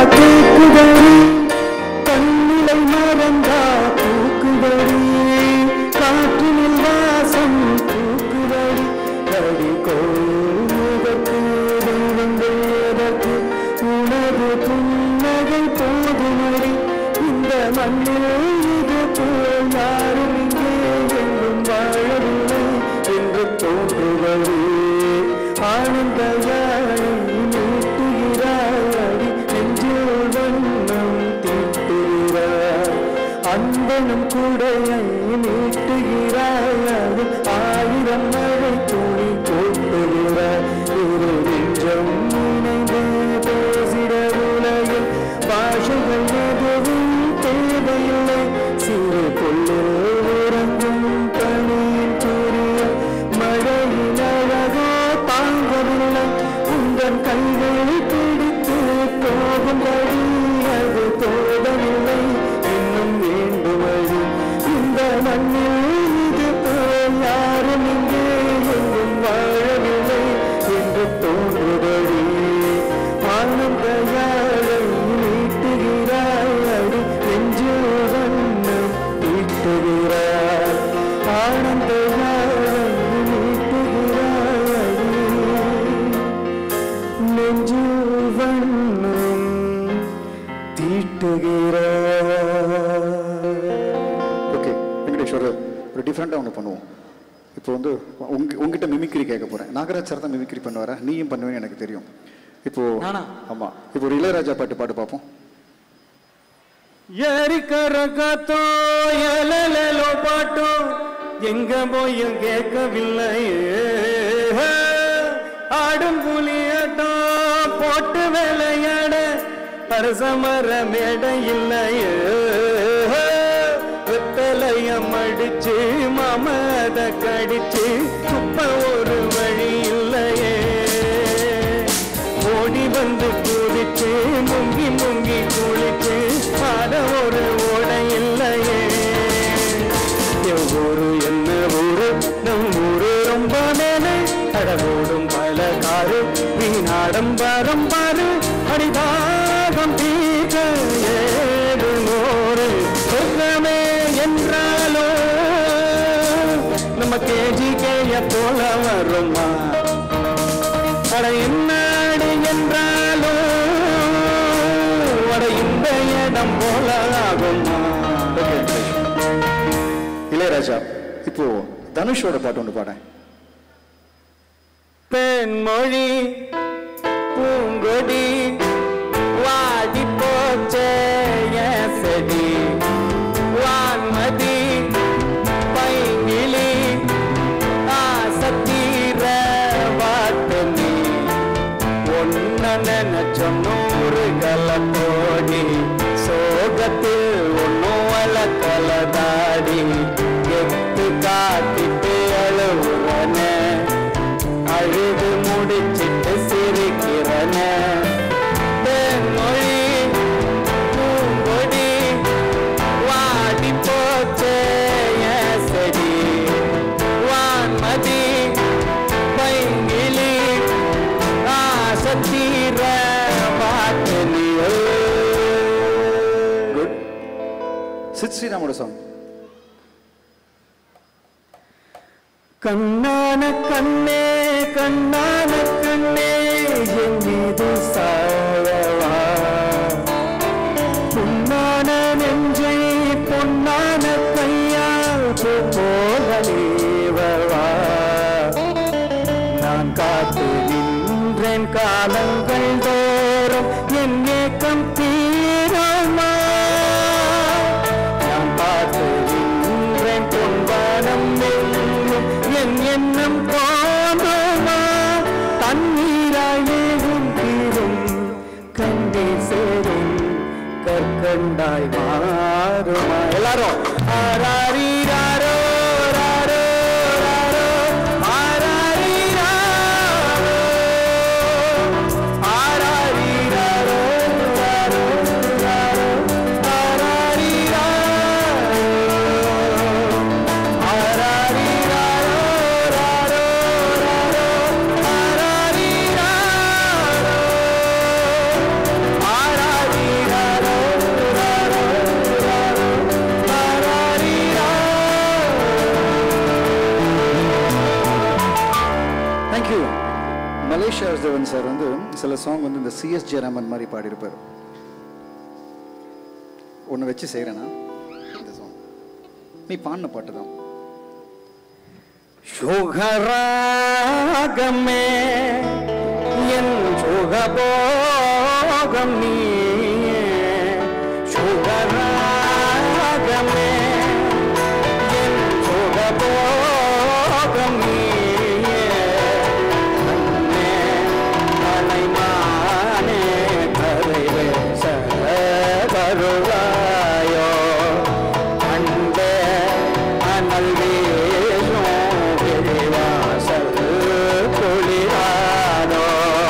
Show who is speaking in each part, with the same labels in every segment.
Speaker 1: கேக்குதடி கண்ணிலை மறந்தா தூக்குதடி காற்றினில் வாசம் தூக்குதடி அடி கோமுகத்து தெய்வங்கள் எதற்கு உனது புன்னகை போதுமடி இந்த மண்ணில் இது போல் யாரும் இங்கே எங்கும் வாழவில்லை என்று தோன்றுவது ஆனந்த யாழை நீட்டுகிறாய் அடி நெஞ்சில் வண்ணம் தீட்டுகிறாய் அன்பனும் கூடையை நீட்டுகிறாய் அது ஆயிரம் மழை துணி போட்டுகிறாய் இரு நெஞ்சம் இணைந்து பேசிட உலகில் பாஷைகள் எதுவும் தேவையில்லை சிறு புல்லில் உறங்கும் பணியின் புரிய மழையின் அழகோ தாங்கவில்லை உங்கள் கைகளை பிடித்து போகும்படி அது போதவில்லை இன்னும் வேண்டுவது இந்த மண்ணில் இது போல் யாரும் இங்கே எங்கும் வாழவில்லை என்று தோன்றுதடி ஆனந்த யாழை நீட்டுகிறாய் அடி நெஞ்சில் வண்ணம் தீட்டுகிறாய் ஆனந்த யாழை நீட்டுகிறாய் அடி நெஞ்சில் வண்ணம் தீட்டுகிறாய்
Speaker 2: ஓகே வெங்கடேஷ் ஒரு ஒரு டிஃப்ரெண்ட்டாக ஒன்று பண்ணுவோம் இப்போ வந்து உங்க உங்ககிட்ட மிமிக்ரி கேட்க போகிறேன் நாகராஜ் சார் தான் மிமிக்ரி பண்ணுவாரா நீயும் பண்ணுவேன்னு எனக்கு தெரியும் இப்போ
Speaker 1: நானா?
Speaker 2: ஆமாம் இப்போ ஒரு இளையராஜா பாட்டு பாட்டு பார்ப்போம்
Speaker 1: ஏரிக்கரகத்தோ எலலோ பாட்டோ எங்க போயும் கேட்கவில்லை ஆடும் புலியட்டோ போட்டு விளையாட அரசமர மேடை இல்லையே வெத்தலையம் அடிச்சு மாமத கடிச்சு துப்ப ஒரு வழி இல்லையே ஓடி வந்து குதிச்சு முங்கி முங்கி குளிச்சு பாட ஒரு ஓடை இல்லையே என் ஊரு என்ன ஊரு நம் ஊரு ரொம்ப மேலே அடவோடும் பல காரு வீணாடம்பரம் பாரு அடிதாகம் தீக்க ஏது நூறு சொர்க்கமே என்றாலோ நம்ம கேஜி கேய போல வருமா அட என்னாடு என்றாலோ அட இந்த இடம் போல ஆகுமா
Speaker 2: ஓகே இளையராஜா இப்போ தனுஷோட பாட்டு ஒன்று பாடேன்
Speaker 1: பெண்மொழி பூங்கொடி வாடி போச்சே என் செடி வான்மதி பைங்கிளி ஆசத்தீர வாட்டு நீ ஒன்ன நினைச்ச நூறு கலத்தோடி சோகத்தில் ஒன்னும் வளக்கலதாடி எத்து காட்டிட்டு அழுவுறன அழுது முடிச்சிட்டு சிரிக்கிறன மொழி பூங்கொடி வாடி போச்சே என் செடி வான்மதி பைங்கிளி ஆசத்தீர பாட்டு நீயோ
Speaker 2: குட் சித் ஸ்ரீராமோட சாங்
Speaker 1: கண்ணான கண்ணே கண்ணான கண்ணே என் மீது சாழவா பொன்னான நெஞ்சை பொன்னான கையால் பூ போல நீவவா நான் காத்து நின்றேன் காலங்கள் தோறும் என் ஏக்கம் தீரமா நான் பார்த்து நின்றேன் பொன்வானம் எங்கும் என் எண்ணம் தோன்றுமா தண்ணீராயும் தீரும் கண்டீர் சேரும் கற்கண்டாய் மாறுமா எல்லாரும் ஆராரீராரோ ராரோ ராரோ ஆராரீராரோ ஆராரீராரோ ராரோ ராரோ ஆராரீராரோ ஆராரீராரோ ராரோ ராரோ ஆராரீராரோ ஆராரீராரோ
Speaker 2: வாசுதேவன் சார் வந்து சில சாங் வந்து இந்த சிஎஸ் ஜெயராமன் மாதிரி பாடியிருப்பார் ஒன்று வச்சு செய்கிறேன்னா இந்த சாங் நீ பாடின பாட்டு தான்
Speaker 1: சுகராகமே என் சுகபோகம் நீ சுகராகமே என் சுகபோகம் நீ அண்ணே அலைமானே கரை பேச வருவாயோ அன்பே அனல் வீசும் விரிவாசல் குளிராதோ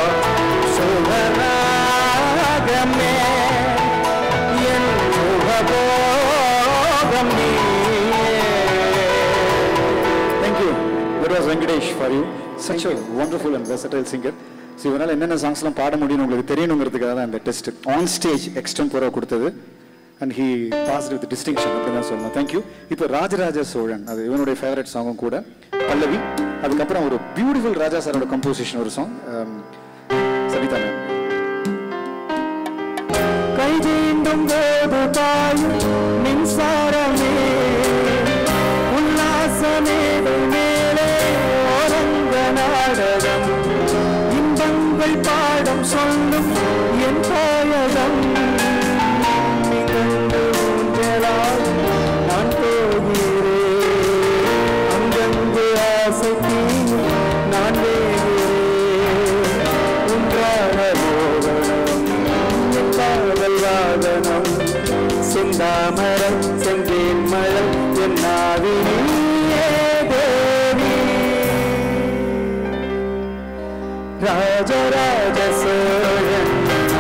Speaker 1: சுகராகமே என் சுகபோகம் நீயே
Speaker 2: thank you that was Venkatesh for you such a wonderful and versatile singer so இவனால் என்னென்ன சாங்ஸ்லாம் பாட முடியும்னு உங்களுக்கு தெரியணுங்கிறதுக்காக தான் இந்த டெஸ்ட் ஆன் ஸ்டேஜ் எக்ஸ்டெம்போரா கொடுத்தது and he pass with distinction அப்படி தான் சொல்லணும் தேங்க்யூ இப்போ ராஜராஜ சோழன் அது இவனுடைய ஃபேவரட் சாங்கும் கூட பல்லவி அதுக்கப்புறம் ஒரு பியூட்டிஃபுல் ராஜா சாரோட கம்போசிஷன் ஒரு சாங் சபிதா மேம்
Speaker 1: கை தீண்டும் போது பாயும் மின்சாரமே உல்லாசமே மேலே ஓரங்க நாடகம் இன்பங்கள் பாடம் சொல்லும் என் தாயகம் நிகழ்ந்து ஊஞ்சலாய் நான் போகிறேன் அங்கங்கு ஆசை தீயும் நான் வேகிறேன் உன்றான மோகனம் என் காதல் வாகனம் செந்தாமரம் செந்தேன் மழம் என் நாவினியே தேவி ராஜராஜ சோழன்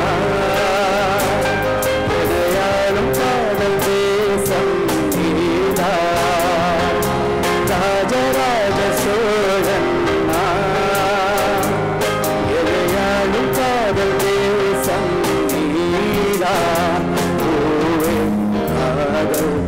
Speaker 1: எதையாலும் காதல் தேசம் நீதான் ராஜராஜ சோழன் எதையாலும் காதல் தேசம் நீதான் பூவே காதல்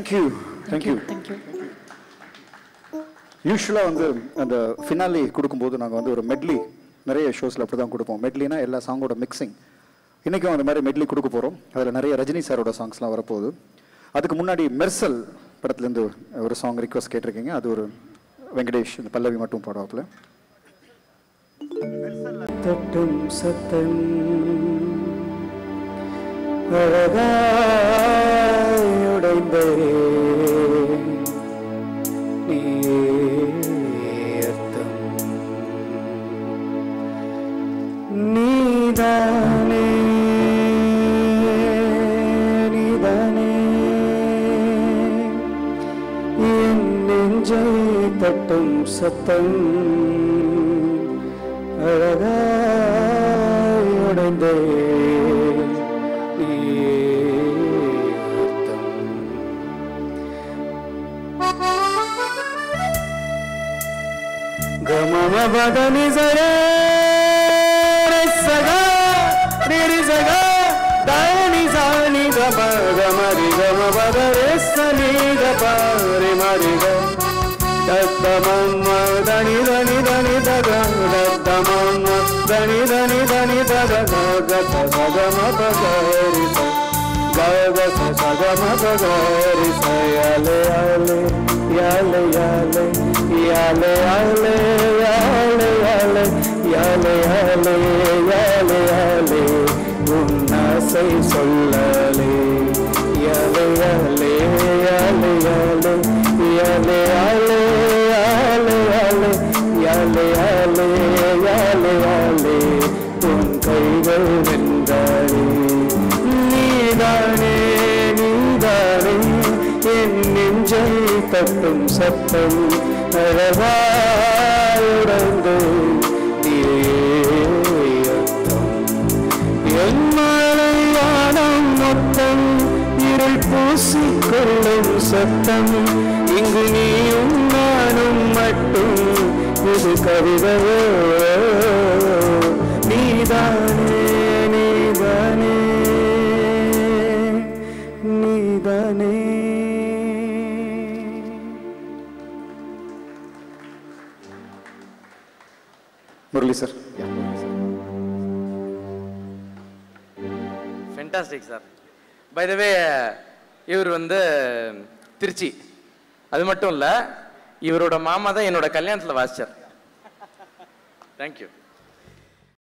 Speaker 2: தேங்க்யூ தேங்க்யூ
Speaker 3: தேங்க்யூ
Speaker 2: யூஸ்வலாக வந்து அந்த ஃபினாலி கொடுக்கும்போது நாங்கள் வந்து ஒரு மெட்லி நிறைய ஷோஸில் அப்படி தான் கொடுப்போம் மெட்லினா எல்லா சாங்கோட மிக்சிங் இன்றைக்கும் அந்த மாதிரி மெட்லி கொடுக்க போகிறோம் அதில் நிறைய ரஜினி சாரோட சாங்ஸ்லாம் வரப்போகுது அதுக்கு முன்னாடி மெர்சல் படத்துலேருந்து ஒரு சாங் ரிக்வஸ்ட் கேட்டிருக்கீங்க அது ஒரு வெங்கடேஷ் இந்த பல்லவி மட்டும் பாடுவாப்புல
Speaker 1: தட்டும் சத்தம் அழகாயுடைந்தே நீ அர்த்தம் நீதானே நீதானே என் நெஞ்சை தட்டும் சத்தம் அழகாய் உடைந்தே நீ அர்த்தம். ಗಮಮ ಬದನಿ ಸರ ಸಗ ನಿರಿ ಸಗ ದಾನಿ ಸಾನಿ ಗಮ ಗಮರಿ ಗಮ ಬದ ಸನಿ ಗಪ ರಿ ಮರಿ ಗ ದತ್ತ ಮಮ್ಮ ದನಿ ದನಿ ದನಿ ದಗ ದತ್ತ ಮಮ್ಮ ದನಿ ದನಿ ದನಿ ದಗ ಗ ಸ ಗ ಮ ಪ ಗ ರಿ ಸ ಗ ಗ ಸ ಸ ಗ ಮ ಪ ಗ ರಿ ಸ ಯಾಲೆ ಯಾಲೆ ಯಾಲೆ ಯಾಲೆ யாலே யாலே யாலே யாலே யாலே யாலே யாலே யாலே உன் ஆசை சொல்லலே யாலே யாலே யாலே யாலே யாலே யாலே யாலே யாலே யாலே யாலே யாலே யாலே உன் கைகள் வென்றாளே நீதானே நீதானே என் நெஞ்சை தட்டும் சத்தம் அழகாயுடைந்து என் மலையானம் மொத்தம் இருள் பூசிக்கொள்ளும் சத்தம் இங்கு நீயும் நானும் மட்டும் இது கவிதையோ நீதானே நீதானே நீதானே
Speaker 2: Murali sir
Speaker 4: fantastic sir by the way இவர் வந்து திருச்சி அது மட்டும் இல்லை இவரோட மாமா தான் என்னோட கல்யாணத்தில் வாசிச்சார் தேங்க்யூ